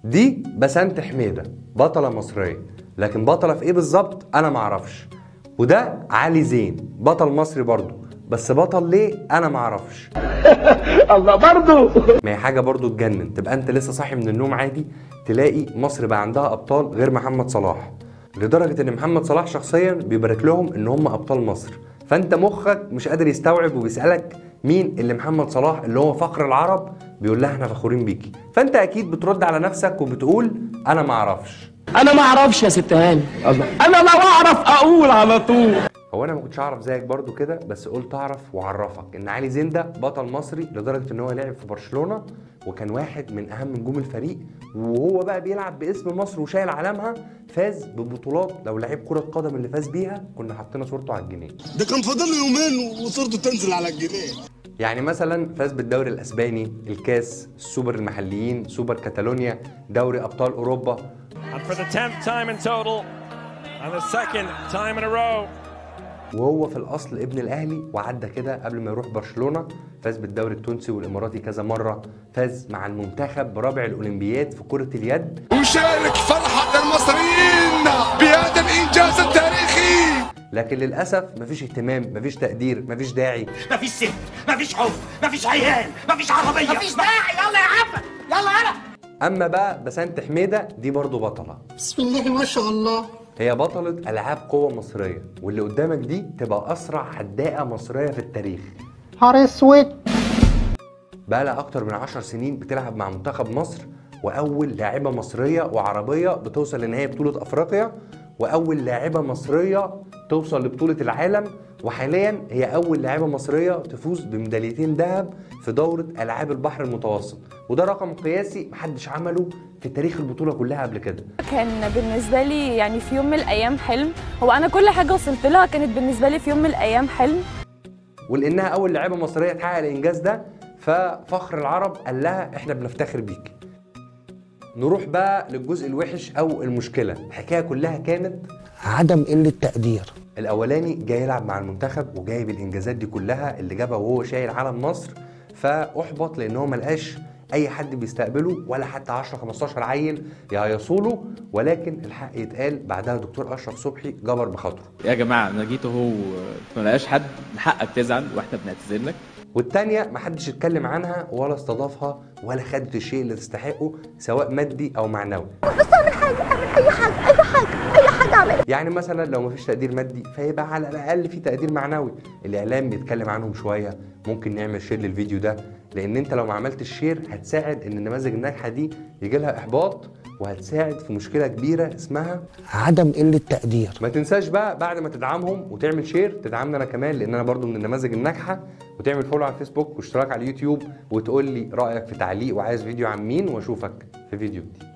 دي بسنت حميدة بطلة مصرية لكن بطلة في ايه بالظبط انا معرفش وده علي زين بطل مصري برضه بس بطل ليه انا معرفش الله برضو ما هي حاجة برضه تجنن تبقى انت لسه صاحي من النوم عادي تلاقي مصر بقى عندها ابطال غير محمد صلاح لدرجة ان محمد صلاح شخصيا بيبارك لهم ان هم ابطال مصر فانت مخك مش قادر يستوعب وبيسألك مين اللي محمد صلاح اللي هو فخر العرب بيقول لها احنا فخورين بيكي فانت اكيد بترد على نفسك وبتقول انا معرفش انا ما اعرفش يا ست هاني انا لو اعرف اقول على طول هو انا ما كنتش اعرف زيك برضو كده بس قلت اعرف واعرفك ان علي زين ده بطل مصري لدرجه ان هو لعب في برشلونه وكان واحد من اهم نجوم الفريق وهو بقى بيلعب باسم مصر وشايل علامها فاز ببطولات لو لعيب كره قدم اللي فاز بيها كنا حطينا صورته على الجنيه ده كان فاضل له يومين وصورته تنزل على الجنيه يعني مثلا فاز بالدوري الاسباني الكاس السوبر المحليين سوبر كاتالونيا دوري ابطال اوروبا And for the 10th time in total, and the second time in a row, وهو في الاصل ابن الاهلي وعدى كده قبل ما يروح برشلونه فاز بالدوري التونسي والاماراتي كذا مره فاز مع المنتخب برابع الاولمبياد في كره اليد وشارك فرحة المصريين بهذا الإنجاز التاريخي لكن للاسف مفيش اهتمام مفيش تقدير مفيش داعي مفيش ست مفيش حب مفيش عيال مفيش عربية مفيش داعي يلا يا عم يلا يلا اما بقى بسنت حميده دي برضو بطله بسم الله ما شاء الله هي بطلة ألعاب قوة مصرية واللي قدامك دي تبقى أسرع حداقة مصرية في التاريخ نهار اسود بقى لها أكتر من 10 سنين بتلعب مع منتخب مصر وأول لاعبة مصرية وعربية بتوصل لنهائي بطولة أفريقيا وأول لاعبة مصرية توصل لبطولة العالم وحاليا هي أول لاعبة مصرية تفوز بميداليتين ذهب في دورة ألعاب البحر المتوسط وده رقم قياسي محدش عمله في تاريخ البطولة كلها قبل كده كان بالنسبة لي يعني في يوم من الأيام حلم هو أنا كل حاجة وصلت لها كانت بالنسبة لي في يوم من الأيام حلم ولانها اول لاعبه مصريه تحقق الانجاز ده ففخر العرب قال لها احنا بنفتخر بيك نروح بقى للجزء الوحش او المشكله الحكايه كلها كانت عدم قلة تقدير الاولاني جاي يلعب مع المنتخب وجايب الانجازات دي كلها اللي جابها وهو شايل علم مصر فاحبط لان هو ملقاش اي حد بيستقبله ولا حتى 10 15 عيل يهيصوا له ولكن الحق يتقال بعدها دكتور اشرف صبحي جبر بخاطره يا جماعه انا جيت اهو ما لقاش حد من حقك تزعل واحنا بنعتذر لك والتانية محدش اتكلم عنها ولا استضافها ولا خدت الشيء اللي تستحقه سواء مادي او معنوي يعني مثلا لو مفيش تقدير مادي فيبقى على الاقل في تقدير معنوي الاعلام بيتكلم عنهم شويه ممكن نعمل شير للفيديو ده لان انت لو ما عملتش شير هتساعد ان النماذج الناجحه دي يجي لها احباط وهتساعد في مشكله كبيره اسمها عدم قلة تقدير ما تنساش بقى بعد ما تدعمهم وتعمل شير تدعمني انا كمان لان انا برضو من النماذج الناجحه وتعمل فولو على الفيسبوك واشتراك على اليوتيوب وتقول لي رايك في تعليق وعايز فيديو عن مين واشوفك في فيديو جديد